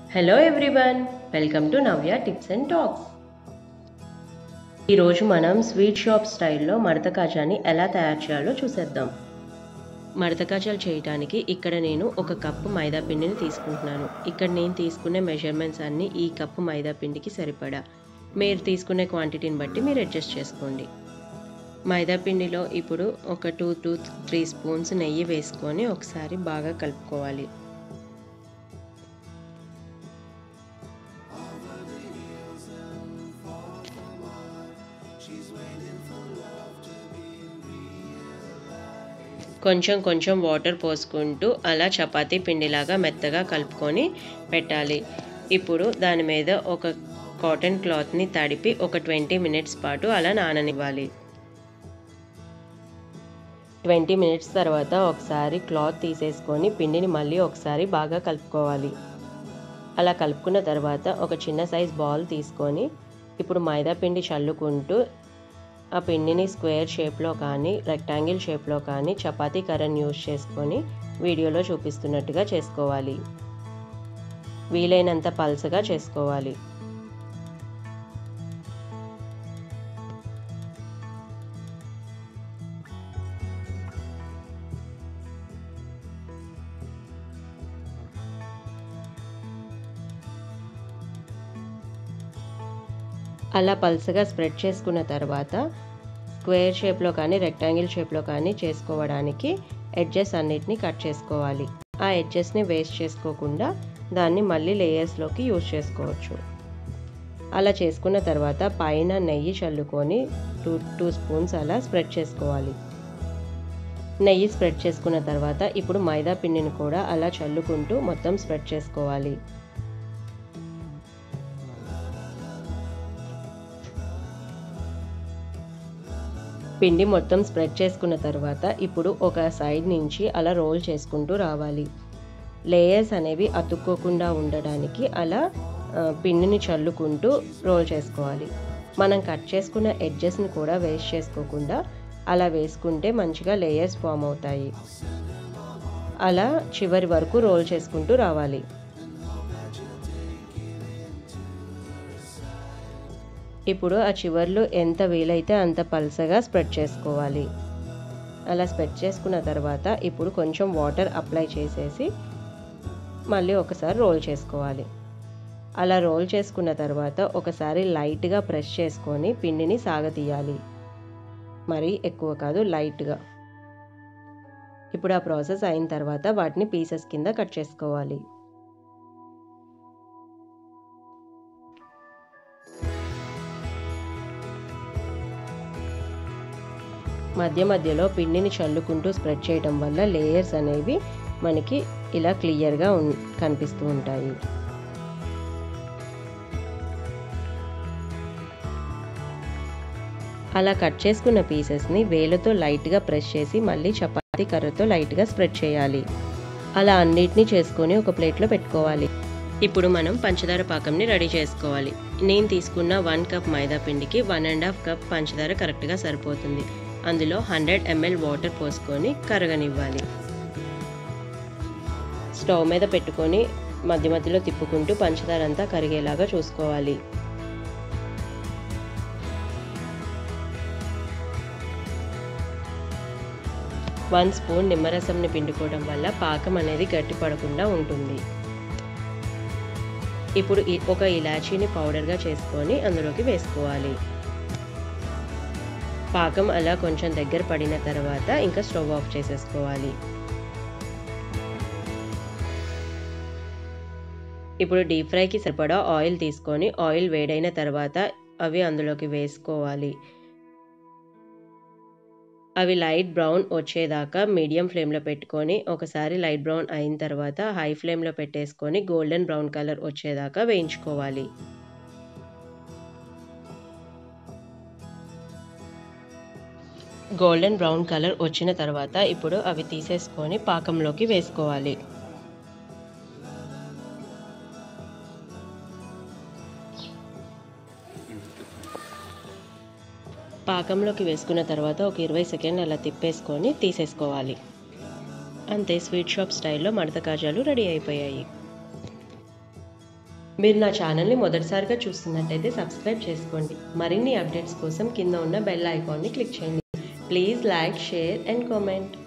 hello everyone welcome to Navya tips and talks ఈరోజు మనం sweet shop స్టైల్లో మడత కాజాని ఎలా తయారు చేయాలో చూసేద్దాం మడత కాజాలు చేయడానికి ఇక్కడ నేను ఒక కప్పు మైదా పిండిని తీసుకుంటున్నాను ఇక్కడ నేను తీసుకునే మెజర్మెంట్స్ అన్నీ ఈ కప్పు మైదా పిండికి సరిపడా మీరు తీసుకునే క్వాంటిటీని బట్టి మీరు అడ్జస్ట్ చేసుకోండి మైదా పిండిలో ఇప్పుడు ఒక టూ టూ త్రీ స్పూన్స్ నెయ్యి వేసుకొని ఒకసారి బాగా కలుపుకోవాలి కొంచెం కొంచెం వాటర్ పోసుకుంటూ అలా చపాతీ పిండిలాగా మెత్తగా కలుపుకొని పెట్టాలి ఇప్పుడు దాని మీద ఒక కాటన్ క్లాత్ని తడిపి ఒక ట్వంటీ మినిట్స్ పాటు అలా నాననివ్వాలి ట్వంటీ మినిట్స్ తర్వాత ఒకసారి క్లాత్ తీసేసుకొని పిండిని మళ్ళీ ఒకసారి బాగా కలుపుకోవాలి అలా కలుపుకున్న తర్వాత ఒక చిన్న సైజ్ బాల్ తీసుకొని ఇప్పుడు మైదా పిండి చల్లుకుంటూ ఆ పిండిని స్క్వేర్ షేప్లో కానీ రెక్టాంగిల్ షేప్లో కానీ చపాతీ కర్రని యూజ్ చేసుకొని వీడియోలో చూపిస్తున్నట్టుగా చేసుకోవాలి వీలైనంత పల్సగా చేసుకోవాలి అలా పల్సగా స్ప్రెడ్ చేసుకున్న తర్వాత స్క్వేర్ షేప్లో కానీ రెక్టాంగిల్ షేప్లో కానీ చేసుకోవడానికి ఎడ్జెస్ అన్నిటిని కట్ చేసుకోవాలి ఆ ఎడ్జెస్ని వేస్ట్ చేసుకోకుండా దాన్ని మళ్ళీ లేయర్స్లోకి యూజ్ చేసుకోవచ్చు అలా చేసుకున్న తర్వాత పైన నెయ్యి చల్లుకొని టూ టూ స్పూన్స్ అలా స్ప్రెడ్ చేసుకోవాలి నెయ్యి స్ప్రెడ్ చేసుకున్న తర్వాత ఇప్పుడు మైదా పిండిని కూడా అలా చల్లుకుంటూ మొత్తం స్ప్రెడ్ చేసుకోవాలి పిండి మొత్తం స్ప్రెడ్ చేసుకున్న తర్వాత ఇప్పుడు ఒక సైడ్ నుంచి అలా రోల్ చేసుకుంటూ రావాలి లేయర్స్ అనేవి అతుక్కోకుండా ఉండడానికి అలా పిండిని చల్లుకుంటూ రోల్ చేసుకోవాలి మనం కట్ చేసుకున్న ఎడ్జెస్ని కూడా వేస్ట్ చేసుకోకుండా అలా వేసుకుంటే మంచిగా లేయర్స్ ఫామ్ అవుతాయి అలా చివరి వరకు రోల్ చేసుకుంటూ రావాలి ఇప్పుడు ఆ చివర్లో ఎంత వీలైతే అంత పల్సగా స్ప్రెడ్ చేసుకోవాలి అలా స్ప్రెడ్ చేసుకున్న తర్వాత ఇప్పుడు కొంచెం వాటర్ అప్లై చేసేసి మళ్ళీ ఒకసారి రోల్ చేసుకోవాలి అలా రోల్ చేసుకున్న తర్వాత ఒకసారి లైట్గా ప్రెస్ చేసుకొని పిండిని సాగతీయాలి మరీ ఎక్కువ కాదు లైట్గా ఇప్పుడు ఆ ప్రాసెస్ అయిన తర్వాత వాటిని పీసెస్ కింద కట్ చేసుకోవాలి మధ్య మధ్యలో పిండిని చల్లుకుంటూ స్ప్రెడ్ చేయడం వల్ల లేయర్స్ అనేవి మనకి ఇలా క్లియర్గా కనిపిస్తూ ఉంటాయి అలా కట్ చేసుకున్న పీసెస్ని వేలతో లైట్గా ప్రెస్ చేసి మళ్ళీ చపాతీ కర్రతో లైట్గా స్ప్రెడ్ చేయాలి అలా అన్నిటినీ చేసుకొని ఒక ప్లేట్లో పెట్టుకోవాలి ఇప్పుడు మనం పంచదార పాకంని రెడీ చేసుకోవాలి నేను తీసుకున్న వన్ కప్ మైదా పిండికి వన్ అండ్ హాఫ్ కప్ పంచదార కరెక్ట్గా సరిపోతుంది అందులో హండ్రెడ్ ఎంఎల్ వాటర్ పోసుకొని కరగనివ్వాలి స్టవ్ మీద పెట్టుకొని మధ్య మధ్యలో తిప్పుకుంటూ పంచదార అంతా కరిగేలాగా చూసుకోవాలి వన్ స్పూన్ నిమ్మరసంని పిండుకోవడం వల్ల పాకం అనేది గట్టి పడకుండా ఉంటుంది ఇప్పుడు ఒక ఇలాచీని పౌడర్గా చేసుకొని అందులోకి వేసుకోవాలి పాకం అలా కొంచెం దగ్గర పడిన తర్వాత ఇంకా స్టవ్ ఆఫ్ చేసేసుకోవాలి ఇప్పుడు డీప్ ఫ్రైకి సరిపడా ఆయిల్ తీసుకొని ఆయిల్ వేడైన తర్వాత అవి అందులోకి వేసుకోవాలి అవి లైట్ బ్రౌన్ వచ్చేదాకా మీడియం ఫ్లేమ్లో పెట్టుకొని ఒకసారి లైట్ బ్రౌన్ అయిన తర్వాత హై ఫ్లేమ్లో పెట్టేసుకొని గోల్డెన్ బ్రౌన్ కలర్ వచ్చేదాకా వేయించుకోవాలి గోల్డెన్ బ్రౌన్ కలర్ వచ్చిన తర్వాత ఇప్పుడు అవి తీసేసుకొని పాకంలోకి వేసుకోవాలి పాకంలోకి వేసుకున్న తర్వాత ఒక ఇరవై సెకండ్ అలా తిప్పేసుకొని తీసేసుకోవాలి అంతే స్వీట్ షాప్ స్టైల్లో మడత కాజాలు రెడీ అయిపోయాయి మీరు నా ఛానల్ని మొదటిసారిగా చూస్తున్నట్టయితే సబ్స్క్రైబ్ చేసుకోండి మరిన్ని అప్డేట్స్ కోసం కింద ఉన్న బెల్ ఐకాన్ని క్లిక్ చేయండి please like share and comment